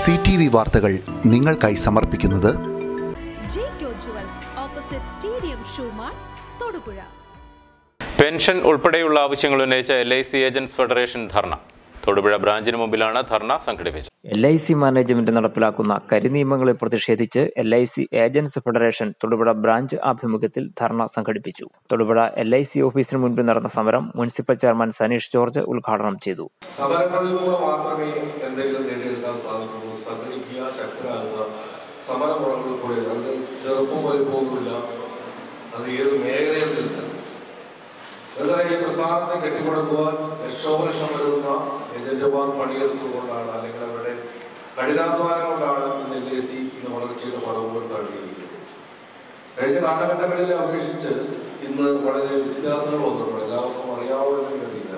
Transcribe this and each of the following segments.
C T V വാർത്തകൾ നിങ്ങൾക്കായി സമർപ്പിക്കുന്നത് Jaico jewels opposite T D M ഷൂമാർ തൊടുപുഴ പെൻഷൻ ഉൾപ്പെടെയുള്ള ആവശ്യങ്ങൾ ഉന്നയിച്ച L I C agents federation dharna Thodupuzha ബ്രാഞ്ചിന് മുമ്പിലാണ് ധർണ സംഘടിപ്പിച്ചത് എൽ ഐ സി മാനേജ്മെന്റ് നടപ്പിലാക്കുന്ന കരിനിയമങ്ങളിൽ പ്രതിഷേധിച്ച് L I C agents federation Thodupuzha branch ആഭിമുഖ്യത്തിൽ ധർണ സംഘടിപ്പിച്ചു തൊടുപുഴ എൽ ഐ സി ഓഫീസിന് മുൻപിൽ നടന്ന സമരം മുനിസിപ്പൽ ചെയർമാൻ സനീഷ് ജോർജ് ഉദ്ഘാടനം ചെയ്തു സമരങ്ങളിലൂടെ മാത്രമേ എന്തെങ്കിലും നേടിയെടുക്കാൻ സാധിക്കുള്ളൂ സംഘടിക്കുക ശക്തരാകുക സമരമുറകളിൽ കൂടെ അതിന് ചെറുപ്പം വലുപ്പമൊന്നുമില്ല അത് ഏത് മേഖലയിൽ നിന്ന് എന്നാൽ ഈ പ്രസ്ഥാനത്തെ കെട്ടിപ്പടുക്കുവാൻ ലക്ഷോപലക്ഷം വരുന്ന ഏജന്റുമാർ പണിയെടുത്തുകൊണ്ടാണ് അല്ലെങ്കിൽ അവരുടെ കഠിനാധ്വാനം കൊണ്ടാണ് ഇന്ന് എൽ ഐ സി ഇന്ന് വളർച്ചയുടെ പടവുകൾ തള്ളിയിരിക്കുന്നത് കഴിഞ്ഞ കാലഘട്ടങ്ങളിലെ അപേക്ഷിച്ച് ഇന്ന് വളരെ വ്യത്യാസങ്ങൾ വന്നിട്ടുണ്ട് എല്ലാവർക്കും അറിയാവുന്ന കഴിയില്ല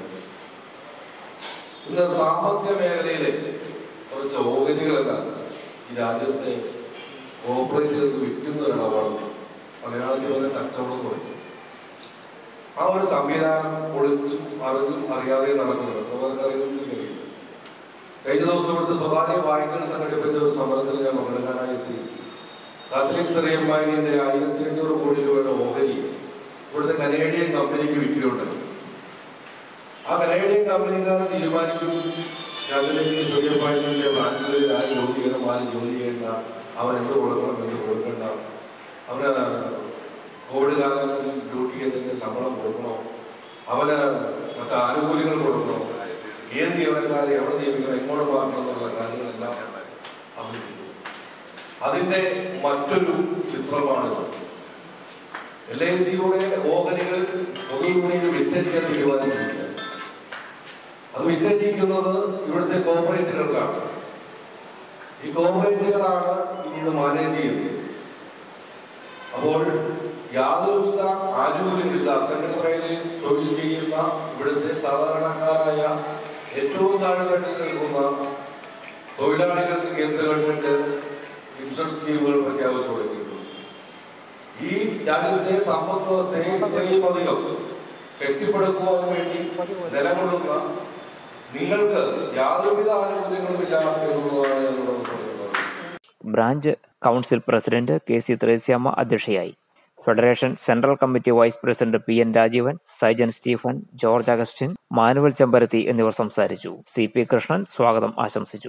ഇന്ന് സാമ്പത്തിക മേഖലയിലെ കുറച്ച് ഓഹരികളെല്ലാം ഈ രാജ്യത്തെ കോർപ്പറേറ്റുകൾക്ക് വിൽക്കുന്ന ഒരു ഇടപാട് മലയാളത്തിൽ പറഞ്ഞ കച്ചവടം എന്ന് പറയും ആ ഒരു സംവിധാനം ഒളിച്ചും അറിഞ്ഞും അറിയാതെയും നടക്കുന്നുണ്ട് എത്ര പേർക്ക് അറിയുമെന്ന് എനിക്കറിയില്ല കഴിഞ്ഞ ദിവസം ഇവിടുത്തെ സ്വകാര്യ ബാങ്കുകൾ സംഘടിപ്പിച്ച ഒരു സമരത്തിൽ ഞാൻ പങ്കെടുക്കാനായി എത്തി കാത്തലിക് സെറിയൻ ബാങ്കിന്റെ ആയിരത്തി അഞ്ഞൂറ് കോടി രൂപയുടെ ഓഹരി ഇവിടുത്തെ കനേഡിയൻ കമ്പനിക്ക് വിൽക്കുകയുണ്ടായി ആ കനേഡിയൻ കമ്പനിക്കാരെ തീരുമാനിക്കും കാത്തലിക് സെറിയൻ ബാങ്കിന്റെ ബ്രാഞ്ചുകളിൽ ആര് ജോലി ചെയ്യണം ആര് ജോലി ചെയ്യണ്ട അവൻ എന്ത് കൊടുക്കണം എന്ത് കൊടുക്കണ്ട അവന് കോവിഡ് കാലങ്ങളിൽ ഡ്യൂട്ടി ചെയ്തതിന്റെ ശമ്പളം കൊടുക്കണോ അവന് മറ്റു ആനുകൂല്യങ്ങൾ കൊടുക്കണോ ഏത് ജീവനക്കാരെ എവിടെ നിയമിക്കണം എങ്ങോട്ട് മാറണം എന്നുള്ള കാര്യങ്ങളെല്ലാം അവർ ചെയ്യും. അതിന്റെ മറ്റൊരു ചിത്രമാണിത് എൽ ഐ സിയുടെ ഓഹരികൾ പൊതുവിപണിയിൽ വിറ്റഴിക്കാൻ തീരുമാനിച്ചിരിക്കുക അത് വിറ്റഴിക്കുന്നത് ഇവിടുത്തെ കോർപ്പറേറ്റുകൾക്കാണ് ഈ കോർപ്പറേറ്റുകളാണ് ഇനി ഇത് മാനേജ് ചെയ്യുന്നത് അപ്പോൾ യാതൊരുവിധ ആനുകൂല്യമില്ല അസംഘടിത മേഖലയിൽ തൊഴിൽ ചെയ്യുന്ന ഇവിടുത്തെ സാധാരണക്കാരായ ഏറ്റവും താഴെ തട്ടിൽ നിൽക്കുന്ന തൊഴിലാളികൾക്ക് കേന്ദ്ര ഗവൺമെന്റ് ഇൻഷുറൻസ് സ്കീമുകൾ പ്രഖ്യാപിച്ചു തുടങ്ങിയിട്ടുണ്ട് ഈ രാജ്യത്തെ സമ്പദ് വ്യവസ്ഥയെ ഇത്രയും അധികം കെട്ടിപ്പടുക്കുവാൻ വേണ്ടി നിലകൊള്ളുന്ന നിങ്ങൾക്ക് യാതൊരുവിധ ആനുകൂല്യങ്ങളുമില്ല എന്നുള്ളതാണ് എന്നോട് പറയുന്നത് branch council president K C Threysiamma അധ്യക്ഷയായി federation central committee vice president P N Rajeevan Saijan Stephen George Augustine Manuel Chembarathi എന്നിവർ സംസാരിച്ചു സി പി കൃഷ്ണൻ സ്വാഗതം ആശംസിച്ചു